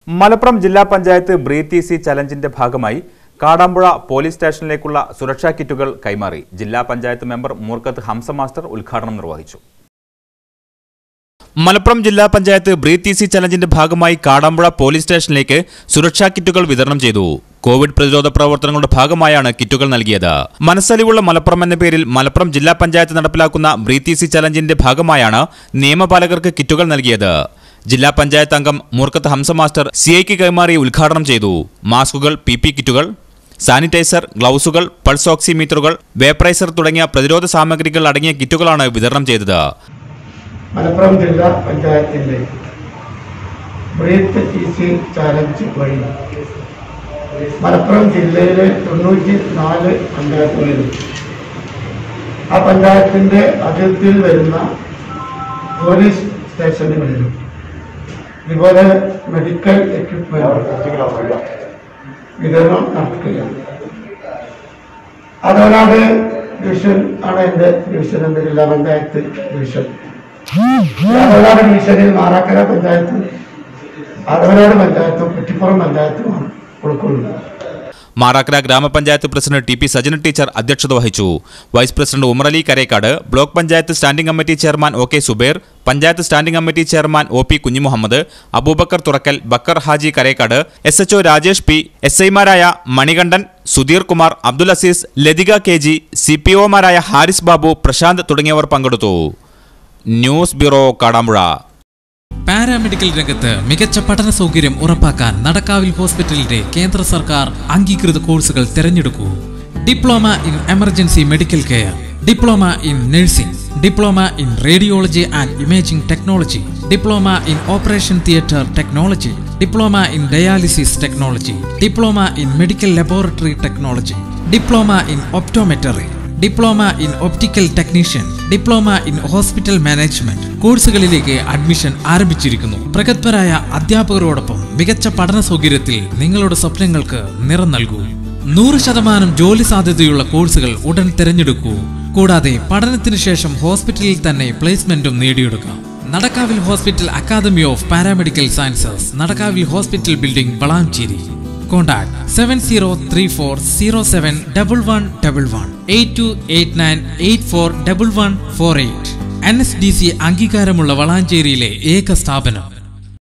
മലപ്പുറം ജില്ലാ panchayat breath easy ചലഞ്ചിന്റെ ഭാഗമായി Kadampuzha police സ്റ്റേഷനിലേക്കുള്ള സുരക്ഷാ കിറ്റുകൾ കൈമാറി ജില്ലാ പഞ്ചായത്ത് മെമ്പർ മൂർക്കത്ത് ഹംസ മാസ്റ്റർ ഉദ്ഘാടനം നിർവഹിച്ചു മലപ്പുറം ജില്ലാ പഞ്ചായത്ത് ബ്രീത്ത് ഈസി ചലഞ്ചിന്റെ ഭാഗമായി കാടാമ്പുഴ പോലീസ് സ്റ്റേഷനിലേക്ക് സുരക്ഷാ കിറ്റുകൾ വിതരണം ചെയ്തു കോവിഡ് പ്രതിരോധ പ്രവർത്തനങ്ങളുടെ ഭാഗമായാണ് കിറ്റുകൾ നൽകിയത് മനസ്സലിവുള്ള മലപ്പുറം എന്ന പേരിൽ മലപ്പുറം ജില്ലാ പഞ്ചായത്ത് നടപ്പിലാക്കുന്ന ബ്രീത്ത് ഈസി ചലഞ്ചിന്റെ ഭാഗമായാണ് നിയമപാലകർക്ക് കിറ്റുകൾ നൽകിയത് ജില്ലാ പഞ്ചായത്ത് അംഗം മൂർക്കത്ത് ഹംസ മാസ്റ്റർ സി ഐക്ക് കൈമാറി ഉദ്ഘാടനം ചെയ്തു മാസ്കുകൾ പി പി കിറ്റുകൾ സാനിറ്റൈസർ ഗ്ലൗസുകൾ പൾസ് ഓക്സിമീറ്ററുകൾ വേപ്പറൈസർ തുടങ്ങിയ പ്രതിരോധ സാമഗ്രികൾ അടങ്ങിയ കിറ്റുകളാണ് വിതരണം ചെയ്തത് മലപ്പുറം ജില്ലാ പഞ്ചായത്തിൻ്റെ ബ്രീത്ത് ഈസി ചാലഞ്ച് വഴി മലപ്പുറം ജില്ലയിലെ തൊണ്ണൂറ്റി നാല് പഞ്ചായത്തുകളിലും ആ പഞ്ചായത്തിൻ്റെ അതിർത്തിയിൽ വരുന്ന പോലീസ് സ്റ്റേഷനുകളിലും ഇതുപോലെ മെഡിക്കൽ എക്യുപ്മെന്റ് വിതരണം നടത്തുകയാണ് അതോടാട് ഡിവിഷൻ ആണ് എൻ്റെ ഡിവിഷൻ എന്ന ജില്ലാ പഞ്ചായത്ത് ഡിവിഷൻ അതോടാട് ഡിവിഷനിൽ മാറാക്കര പഞ്ചായത്തും ആദവനാട് പഞ്ചായത്തും കുറ്റിപ്പുറം പഞ്ചായത്തുമാണ് ഉൾക്കൊള്ളുന്നത് Marakkara gramapanchayat president T P Sajana teacher അധ്യക്ഷത വഹിച്ചു vice president Umarali Karekkad block panchayat standing committee chairman O K Subair panchayat standing committee chairman O P Kunjimuhammed Abubakar Thurakkal Bakkar Haji Karekkad S H O Rajesh P S ഐമാരായ Manikandan Sudheer Kumar Abdul Azeez Lathika K G C P ഒമാരായ ഹാരിസ് ബാബു പ്രശാന്ത് തുടങ്ങിയവർ പങ്കെടുത്തു ന്യൂസ് ബ്യൂറോ കാടാമ്പുഴ പാരാമെഡിക്കൽ രംഗത്ത് മികച്ച പഠന സൗകര്യം ഉറപ്പാക്കാൻ നടക്കാവിൽ ഹോസ്പിറ്റലിന്റെ കേന്ദ്ര സർക്കാർ അംഗീകൃത കോഴ്സുകൾ തിരഞ്ഞെടുക്കൂ diploma in emergency medical care diploma in nursing diploma in radiology and imaging technology diploma in operation theatre technology diploma in dialysis technology diploma in medical laboratory technology diploma in optometry diploma in optical technician diploma in hospital management കോഴ്സുകളിലേക്ക് admission ആരംഭിച്ചിരിക്കുന്നു പ്രഗത്ഭരായ അധ്യാപകരോടൊപ്പം മികച്ച പഠന സൗകര്യത്തിൽ നിങ്ങളുടെ സ്വപ്നങ്ങൾക്ക് നിറം നൽകൂ നൂറ് ശതമാനം ജോലി സാധ്യതയുള്ള കോഴ്സുകൾ ഉടൻ തിരഞ്ഞെടുക്കൂ കൂടാതെ പഠനത്തിന് ശേഷം ഹോസ്പിറ്റലിൽ തന്നെ പ്ലേസ്മെന്റും നേടിയെടുക്കാം Nadakkavil hospital academy of paramedical sciences Nadakkavil hospital building Valanchery Contact 7034071111 N S D C അംഗീകാരമുള്ള വളാഞ്ചേരിയിലെ ഏക സ്ഥാപനം